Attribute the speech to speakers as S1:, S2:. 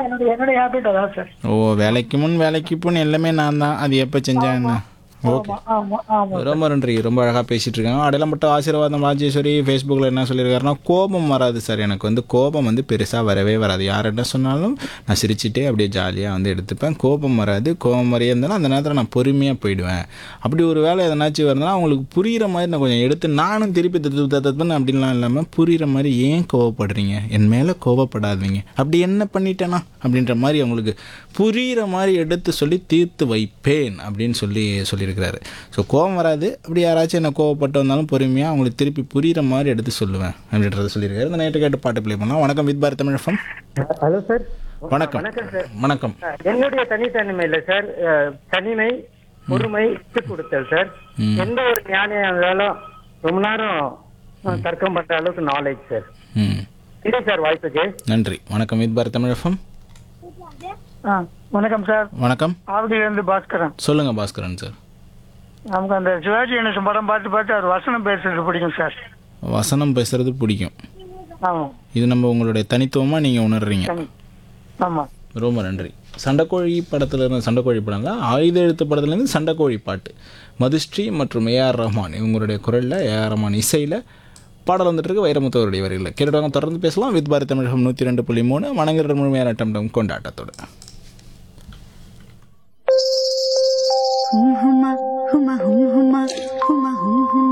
S1: என்னுடைய என்னுடைய ஹேபிட் அதான் சார்
S2: ஓ வேலைக்கு முன் வேலைக்கு பின் எல்லாமே நான் தான் அது எப்போ செஞ்சா என்ன ஓகே
S1: ஆமா ஆமா ஆமா
S2: ரொம்ப நன்றி ரொம்ப அழகாக பேசிகிட்டு இருக்காங்க அடையாளம் மட்டும் ஆசீர்வாதம் ராஜேஸ்வரி ஃபேஸ்புக்கில் என்ன சொல்லியிருக்காருன்னா கோபம் வராது சார் எனக்கு வந்து கோபம் வந்து பெருசாக வரவே வராது யார் என்ன சொன்னாலும் நான் சிரிச்சிட்டே அப்படியே ஜாலியாக வந்து எடுத்துப்பேன் கோபம் வராது கோபம் வரையே இருந்தாலும் அந்த நேரத்தில் நான் பொறுமையாக போயிடுவேன் அப்படி ஒரு வேலை எதனாச்சும் வருதுன்னா அவங்களுக்கு புரிகிற மாதிரி நான் கொஞ்சம் எடுத்து நானும் திருப்பி தத்து தத்துன்னு அப்படின்லாம் இல்லாமல் புரிகிற மாதிரி ஏன் கோவப்படுறீங்க என் மேலே கோவப்படாதீங்க அப்படி என்ன பண்ணிட்டேனா அப்படின்ற மாதிரி அவங்களுக்கு புரிகிற மாதிரி எடுத்து சொல்லி தீர்த்து வைப்பேன் அப்படின்னு சொல்லி சொல்லியிருக்கிறாரு ஸோ கோவம் வராது அப்படி யாராச்சும் என்ன கோவப்பட்டு வந்தாலும் பொறுமையாக அவங்களுக்கு திருப்பி புரிகிற மாதிரி எடுத்து சொல்லுவேன் அப்படின்றத சொல்லியிருக்காரு இந்த நைட்டு கேட்டு பாட்டு ப்ளே பண்ணலாம் வணக்கம் with Bharat Tamil FM.
S3: Hello sir
S2: வணக்கம்
S3: வணக்கம் சார்
S2: வணக்கம்
S3: என்னுடைய தனித்தன்மை இல்லை சார் அஹ், தனிமை பொறுமை விட்டு கொடுத்தல் சார்
S2: ம்.
S3: எந்த ஒரு ஞானியா இருந்தாலும் ரொம்ப நேரம் அஹ், தர்க்கம் பண்ற அளவுக்கு நாலேஜ் சார்
S2: ம்
S3: இல்லை சார் வாய்ப்புக்கு
S2: நன்றி வணக்கம் வித் பாரத் தமிழ் FM.
S1: ஆ வணக்கம் சார்
S2: வணக்கம்
S1: ஆவடியிலேருந்து பாஸ்கரன்
S2: சொல்லுங்கள் பாஸ்கரன் சார்
S1: நமக்கு அந்த சிவாஜி கணேசன் படம் பார்த்து பார்த்து அவர் வசனம் பேசுறது பிடிக்கும் சார்
S2: வசனம் பேசுறது பிடிக்கும்
S1: ஆமாம்
S2: இது நம்ம உங்களுடைய தனித்துவமாக நீங்கள் உணர்றீங்க
S1: ஆமாம்
S2: ரொம்ப நன்றி சண்டைக்கோழி படத்தில் இருந்த சண்டைக்கோழி படம்ல ஆயுத எழுத்து படத்துலேருந்து சண்டைக்கோழி பாட்டு மதுஸ்ரீ மற்றும் ஏஆர் ரஹ்மான் இவங்களுடைய குரலில் ஏஆர் ரஹ்மான் இசையில் பாடல் வந்துட்டு இருக்கு வைரமுத்தவருடைய வரிகளில் கேட்டுவாங்க தொடர்ந்து பேசலாம் வித் பாரத் தமிழகம் நூற்றி ரெண்டு புள்ளி மூணு வணங்குற முழுமையான டம் கொண்டாட்டத்தோட
S4: hum huma huma hum huma huma hum huma